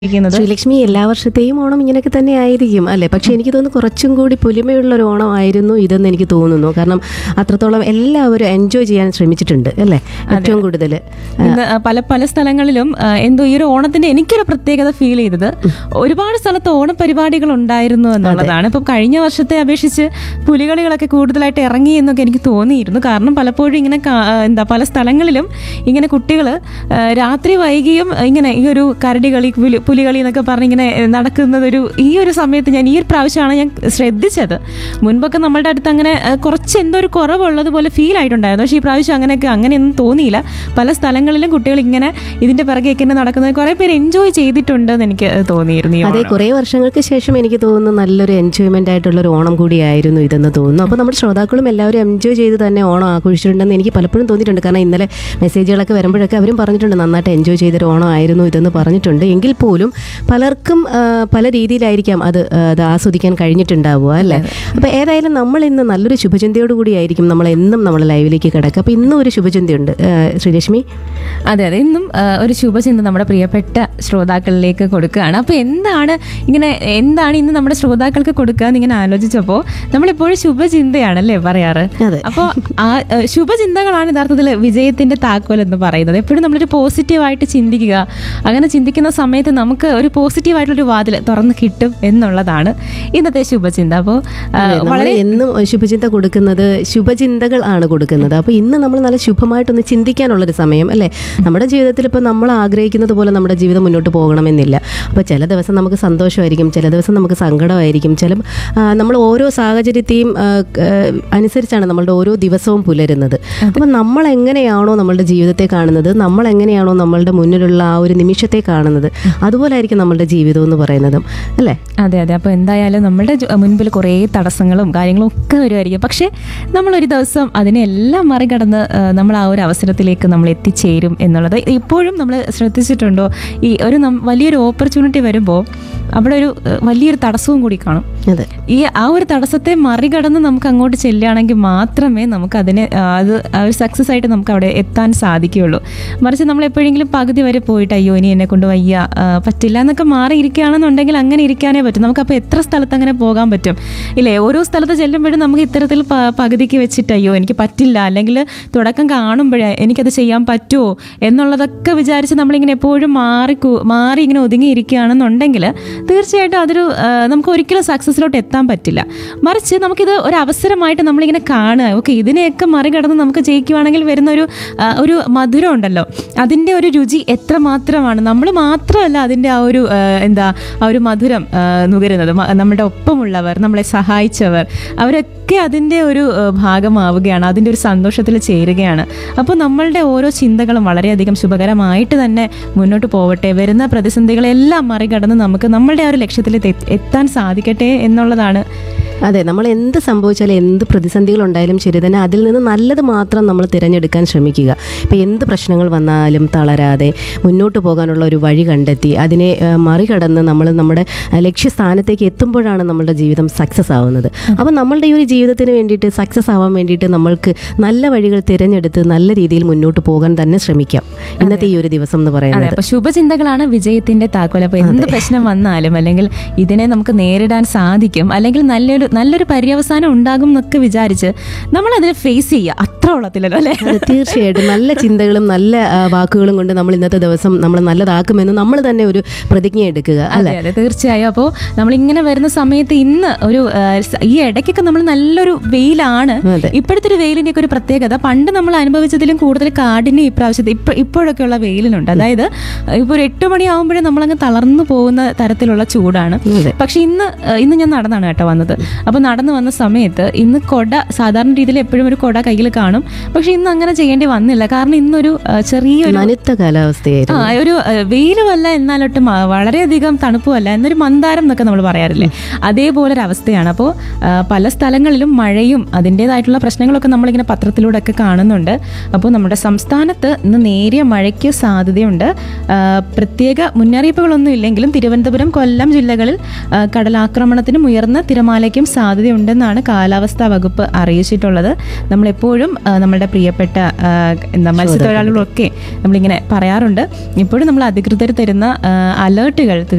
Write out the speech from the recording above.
ഇരിക്കുന്നത് ശ്രീലക്ഷ്മി എല്ലാ വർഷത്തെയും ഓണം ഇങ്ങനെയൊക്കെ തന്നെ ആയിരിക്കും അല്ലെ പക്ഷെ എനിക്ക് തോന്നുന്നു കുറച്ചും കൂടി പൊലിമയുള്ള ഒരു ഓണം ആയിരുന്നു ഇതെന്ന് എനിക്ക് തോന്നുന്നു കാരണം അത്രത്തോളം എല്ലാവരും എൻജോയ് ചെയ്യാൻ ശ്രമിച്ചിട്ടുണ്ട് അല്ലേ ഏറ്റവും കൂടുതൽ ഇന്ന് പല പല സ്ഥലങ്ങളിലും ആ, എന്തോ ഈ ഒരു ഓണത്തിന്റെ എനിക്കൊരു പ്രത്യേകത ഫീൽ ചെയ്തത് ഒരുപാട് സ്ഥലത്ത് ഓണപരിപാടികൾ ഉണ്ടായിരുന്നു എന്നുള്ളതാണ് ഇപ്പം കഴിഞ്ഞ വർഷത്തെ അപേക്ഷിച്ച് പുലികളികളൊക്കെ കൂടുതലായിട്ട് ഇറങ്ങി എന്നൊക്കെ എനിക്ക് തോന്നിയിരുന്നു കാരണം പലപ്പോഴും ഇങ്ങനെ കാ- ആ, എന്താ പല സ്ഥലങ്ങളിലും ഇങ്ങനെ കുട്ടികൾ രാത്രി വൈകിയും ആ, ഇങ്ങനെ ഈ ഒരു കരടികളി പുലി പുലികളി എന്നൊക്കെ പറഞ്ഞ് ഇങ്ങനെ നടക്കുന്നത് ഒരു ഈ ഒരു സമയത്ത് ഞാൻ ഈ ഒരു പ്രാവശ്യമാണ് ഞാൻ ശ്രദ്ധിച്ചത് മുൻപൊക്കെ നമ്മളുടെ അടുത്ത് അങ്ങനെ ആ, കുറച്ച് എന്തോ ഒരു കുറവുള്ളതുപോലെ ഫീൽ ആയിട്ടുണ്ടായിരുന്നു പക്ഷേ ഈ പ്രാവശ്യം അങ്ങനെയൊക്കെ അങ്ങനെയൊന്നും തോന്നിയില്ല പല സ്ഥലങ്ങളിലും കുട്ടികൾ ഇങ്ങനെ ഇതിന്റെ പിറകെയൊക്കെ ഇങ്ങനെ നടക്കുന്നത് കുറെ പേര് എൻജോയ് ചെയ്തിട്ടുണ്ടെന്ന് എനിക്ക് തോന്നിയിരുന്നു ഈ അതെ ഓണം. കുറേ വർഷങ്ങൾക്ക് ശേഷം എനിക്ക് തോന്നുന്നു നല്ലൊരു എൻജോയ്മെന്റ് ആയിട്ടുള്ള ഒരു ഓണം കൂടിയായിരുന്നു ഇതെന്ന് തോന്നുന്നു അപ്പോൾ നമ്മുടെ ശ്രോതാക്കളും എല്ലാവരും എൻജോയ് ചെയ്ത് തന്നെ ഓണം ആഘോഷിച്ചിട്ടുണ്ടെന്ന് എനിക്ക് പലപ്പോഴും തോന്നിയിട്ടുണ്ട് കാരണം ഇന്നലെ മെസ്സേജുകളൊക്കെ വരുമ്പോഴൊക്കെ അവരും പറഞ്ഞിട്ടുണ്ട് നന്നായിട്ട് എൻജോയ് ചെയ്തൊരു ഓണം ആയിരുന്നു ഇതെന്ന് പറഞ്ഞിട്ടുണ്ട് എങ്കിൽ പോലും പലർക്കും ആ, പല രീതിയിലായിരിക്കാം അത് ആ, അത് ആസ്വദിക്കാൻ കഴിഞ്ഞിട്ടുണ്ടാവുക അല്ലേ അപ്പോൾ ഏതായാലും നമ്മൾ ഇന്ന് നല്ലൊരു ശുഭചിന്തയോട് കൂടിയായിരിക്കും നമ്മൾ എന്നും നമ്മുടെ ലൈവിലേക്ക് കിടക്കുക അപ്പോൾ ഇന്നും ഒരു ശുഭചിന്തയുണ്ട് ആ, ശ്രീലക്ഷ്മി അതെ അതെ ഇന്നും ആ, ഒരു ശുഭചിന്ത നമ്മുടെ പ്രിയപ്പെട്ട ശ്രോതാക്കളിലേക്ക് കൊടുക്കുകയാണ് അപ്പോൾ എന്താണ് ഇങ്ങനെ എന്താണ് ഇന്ന് നമ്മുടെ ശ്രോതാക്കൾക്ക് കൊടുക്കുക എന്ന് ഇങ്ങനെ ആലോചിച്ചപ്പോൾ നമ്മളെപ്പോഴും ശുഭചിന്തയാണല്ലേ പറയാറ് അതെ. അപ്പോൾ ആ ആ, ശുഭചിന്തകളാണ് യഥാർത്ഥത്തിൽ വിജയത്തിന്റെ താക്കോൽ എന്ന് പറയുന്നത് എപ്പോഴും നമ്മളൊരു പോസിറ്റീവായിട്ട് ചിന്തിക്കുക അങ്ങനെ ചിന്തിക്കുന്ന സമയത്ത് നമുക്ക് ഒരു പോസിറ്റീവായിട്ടുള്ളൊരു വാതിൽ തുറന്ന് കിട്ടും എന്നുള്ളതാണ് ഇന്നത്തെ ശുഭചിന്ത അപ്പോൾ നമ്മൾ എന്നും ശുഭചിന്ത കൊടുക്കുന്നത് ശുഭചിന്തകൾ ആണ് കൊടുക്കുന്നത് അപ്പോൾ ഇന്ന് നമ്മൾ നല്ല ശുഭമായിട്ടൊന്ന് ചിന്തിക്കാനുള്ളൊരു സമയം അല്ലേ നമ്മുടെ ജീവിതത്തിൽ ഇപ്പോൾ നമ്മൾ ആഗ്രഹിക്കുന്നത് പോലെ നമ്മുടെ ജീവിതം മുന്നോട്ട് പോകണമെന്നില്ല അപ്പോൾ ചില ദിവസം നമുക്ക് സന്തോഷമായിരിക്കും ചില ദിവസം നമുക്ക് സങ്കടമായിരിക്കും ചില ആ, നമ്മൾ ഓരോ സാഹചര്യത്തെയും ആ, ക- അനുസരിച്ചാണ് നമ്മളുടെ ഓരോ ദിവസവും പുലരുന്നത് അപ്പോൾ നമ്മൾ എങ്ങനെയാണോ നമ്മളുടെ ജീവിതത്തെ കാണുന്നത് നമ്മൾ എങ്ങനെയാണോ നമ്മളുടെ മുന്നിലുള്ള ആ ഒരു നിമിഷത്തെ കാണുന്നത് അതുപോലെ ആയിരിക്കും നമ്മളുടെ ജീവിതം എന്ന് പറയുന്നതും അല്ലേ അതെ അതെ അപ്പോൾ എന്തായാലും നമ്മുടെ ജോ- മുൻപിൽ കുറേ തടസ്സങ്ങളും കാര്യങ്ങളും ഒക്കെ വരുമായിരിക്കും പക്ഷേ നമ്മളൊരു ദിവസം അതിനെല്ലാം മറികടന്ന് ആ, നമ്മൾ ആ ഒരു അവസരത്തിലേക്ക് നമ്മൾ എത്തിച്ചേരും എന്നുള്ളത് ഇപ്പോഴും നമ്മൾ ശ്രദ്ധിച്ചിട്ടുണ്ടോ ഈ ഒരു നം- വലിയൊരു ഓപ്പർച്യൂണിറ്റി വരുമ്പോൾ അവിടെ ഒരു ആ, വലിയൊരു തടസ്സവും കൂടി കാണും അതെ ഈ ആ ഒരു തടസ്സത്തെ മറികടന്ന് നമുക്ക് അങ്ങോട്ട് ചെല്ലുകയാണെങ്കിൽ മാത്രമേ നമുക്ക് അതിനെ ആ, അത് ആ ഒരു സക്സസ് ആയിട്ട് നമുക്ക് അവിടെ എത്താൻ സാധിക്കുകയുള്ളൂ മറിച്ച് നമ്മൾ എപ്പോഴെങ്കിലും പകുതി വരെ പോയിട്ട് അയ്യോ ഇനി എന്നെ കൊണ്ട് വയ്യ ആ, പറ്റില്ല എന്നൊക്കെ മാറി ഇരിക്കുകയാണെന്നുണ്ടെങ്കിൽ അങ്ങനെ ഇരിക്കാനേ പറ്റും നമുക്ക് അപ്പോൾ എത്ര സ്ഥലത്ത് അങ്ങനെ പോകാൻ പറ്റും ഇല്ലേ ഓരോ സ്ഥലത്ത് ചെല്ലുമ്പോഴും നമുക്ക് ഇത്തരത്തിൽ പ- പകുതിക്ക് വെച്ചിട്ട് അയ്യോ എനിക്ക് പറ്റില്ല അല്ലെങ്കിൽ തുടക്കം കാണുമ്പോഴേ എനിക്കത് ചെയ്യാൻ പറ്റുമോ എന്നുള്ളതൊക്കെ വിചാരിച്ച് നമ്മളിങ്ങനെ എപ്പോഴും മാറി കു- മാറി ഇങ്ങനെ ഒതുങ്ങിയിരിക്കുകയാണെന്നുണ്ടെങ്കിൽ തീർച്ചയായിട്ടും അതൊരു ആ, നമുക്ക് ഒരിക്കലും സക്സസ്സിലോട്ട് എത്താൻ പറ്റില്ല മറിച്ച് നമുക്കിത് ഒരു അവസരമായിട്ട് നമ്മളിങ്ങനെ കാണുക ഓക്കെ ഇതിനെയൊക്കെ മറികടന്ന് നമുക്ക് ജയിക്കുവാണെങ്കിൽ വരുന്ന ഒരു ആ, ഒരു മധുരം ഉണ്ടല്ലോ അതിൻ്റെ ഒരു രുചി എത്ര മാത്രമാണ് നമ്മൾ മാത്രമല്ല അതിൻ്റെ ആ ഒരു ആ, എന്താ ആ ഒരു മധുരം ആ, നുകരുന്നത് മ- നമ്മുടെ ഒപ്പമുള്ളവർ നമ്മളെ സഹായിച്ചവർ അവരൊക്കെ അതിൻ്റെ ഒരു ആ, ഭാഗമാവുകയാണ് അതിൻ്റെ ഒരു സന്തോഷത്തിൽ ചേരുകയാണ് അപ്പോൾ നമ്മളുടെ ഓരോ ചിന്തകളും വളരെയധികം ശുഭകരമായിട്ട് തന്നെ മുന്നോട്ട് പോവട്ടെ വരുന്ന പ്രതിസന്ധികളെല്ലാം മറികടന്ന് നമുക്ക് നമ്മളുടെ ആ ഒരു ലക്ഷ്യത്തിൽ എത്തി- എത്താൻ സാധിക്കട്ടെ എന്നുള്ളതാണ് അതെ നമ്മൾ എന്ത് സംഭവിച്ചാലും എന്ത് പ്രതിസന്ധികൾ ഉണ്ടായാലും ശരി തന്നെ അതിൽ നിന്ന് നല്ലത് മാത്രം നമ്മൾ തിരഞ്ഞെടുക്കാൻ ശ്രമിക്കുക ഇപ്പം എന്ത് പ്രശ്നങ്ങൾ വന്നാലും തളരാതെ മുന്നോട്ട് പോകാനുള്ള ഒരു വഴി കണ്ടെത്തി അതിനെ ആ, മറികടന്ന് നമ്മൾ നമ്മുടെ ആ, ലക്ഷ്യസ്ഥാനത്തേക്ക് എത്തുമ്പോഴാണ് നമ്മളുടെ ജീവിതം സക്സസ് ആവുന്നത് അപ്പം നമ്മളുടെ ഈ ഒരു ജീവിതത്തിന് വേണ്ടിയിട്ട് സക്സസ് ആവാൻ വേണ്ടിയിട്ട് നമ്മൾക്ക് നല്ല വഴികൾ തിരഞ്ഞെടുത്ത് നല്ല രീതിയിൽ മുന്നോട്ട് പോകാൻ തന്നെ ശ്രമിക്കാം ഇന്നത്തെ ഈ ഒരു ദിവസം എന്ന് അതെ പറയുന്നത് അപ്പൊ ശുഭചിന്തകളാണ് വിജയത്തിന്റെ താക്കോൽ അപ്പൊ എന്ത് പ്രശ്നം വന്നാലും അല്ലെങ്കിൽ ഇതിനെ നമുക്ക് നേരിടാൻ സാധിക്കും അല്ലെങ്കിൽ നല്ലൊരു നല്ലൊരു പര്യവസാനം ഉണ്ടാകും എന്നൊക്കെ വിചാരിച്ച് നമ്മൾ അതിനെ ഫേസ് ചെയ്യുക അത്ര ഉള്ളത്തില്ലല്ലോ അല്ലെ അതെ, തീർച്ചയായിട്ടും നല്ല ചിന്തകളും നല്ല ആ, വാക്കുകളും കൊണ്ട് നമ്മൾ ഇന്നത്തെ ദിവസം നമ്മൾ നല്ലതാക്കുമെന്ന് നമ്മൾ തന്നെ ഒരു പ്രതിജ്ഞ എടുക്കുക അല്ലെ അതെ അതെ തീർച്ചയായും അപ്പോൾ നമ്മളിങ്ങനെ വരുന്ന സമയത്ത് ഇന്ന് ഒരു ആ, സ- ഈ ഇടയ്ക്കൊക്കെ നമ്മൾ നല്ലൊരു വെയിലാണ് അതെ. ഇപ്പോഴത്തെ ഒരു വെയിലിന്റെ ഒക്കെ ഒരു പ്രത്യേകത പണ്ട് നമ്മൾ അനുഭവിച്ചതിലും കൂടുതൽ കാടിന് ഇപ്രാവശ്യത്തെ ഇപ്പൊ ഇപ്പോഴൊക്കെയുള്ള വെയിലിനുണ്ട് അതായത് ഇപ്പോൾ ഒരു എട്ട് മണിയാകുമ്പോഴേ നമ്മളങ്ങ് തളർന്നു പോകുന്ന തരത്തിലുള്ള ചൂടാണ് അതെ. പക്ഷെ ഇന്ന് ആ, ഇന്ന് ഞാൻ നടന്നാണ് കേട്ടോ വന്നത് അപ്പോൾ നടന്നു വന്ന സമയത്ത് ഇന്ന് കൊട സാധാരണ രീതിയിൽ എപ്പോഴും ഒരു കൊട കയ്യിൽ കാണും പക്ഷെ ഇന്ന് അങ്ങനെ ചെയ്യേണ്ടി വന്നില്ല കാരണം ഇന്നൊരു ആ, ചെറിയൊരു നനുത്ത കാലാവസ്ഥയായിരുന്നു ആ ഒരു ഏഹ്, വെയിലുമല്ല എന്നാലൊട്ടും ആ, വളരെയധികം തണുപ്പുമല്ല എന്നൊരു മന്ദാരം എന്നൊക്കെ നമ്മൾ പറയാറില്ലേ അതേപോലെ ഒരു അവസ്ഥയാണ് അപ്പോൾ പല സ്ഥലങ്ങളിലും മഴയും അതിൻ്റെതായിട്ടുള്ള പ്രശ്നങ്ങളൊക്കെ നമ്മളിങ്ങനെ പത്രത്തിലൂടെ ഒക്കെ കാണുന്നുണ്ട് അപ്പോൾ നമ്മുടെ സംസ്ഥാനത്ത് ഇന്ന് നേരിയ മഴയ്ക്ക് സാധ്യതയുണ്ട് ആ, പ്രത്യേക മുന്നറിയിപ്പുകളൊന്നും ഇല്ലെങ്കിലും തിരുവനന്തപുരം കൊല്ലം ജില്ലകളിൽ ആ, കടലാക്രമണത്തിനും ഉയർന്ന തിരമാലയ്ക്കും സാധ്യതയുണ്ടെന്നാണ് കാലാവസ്ഥാ വകുപ്പ് അറിയിച്ചിട്ടുള്ളത് നമ്മളെപ്പോഴും ആ, നമ്മുടെ പ്രിയപ്പെട്ട ആ, എന്താ മത്സ്യത്തൊഴിലാളികളൊക്കെ നമ്മളിങ്ങനെ പറയാറുണ്ട് ഇപ്പോഴും നമ്മൾ അധികൃതർ തരുന്ന അലേർട്ടുകൾ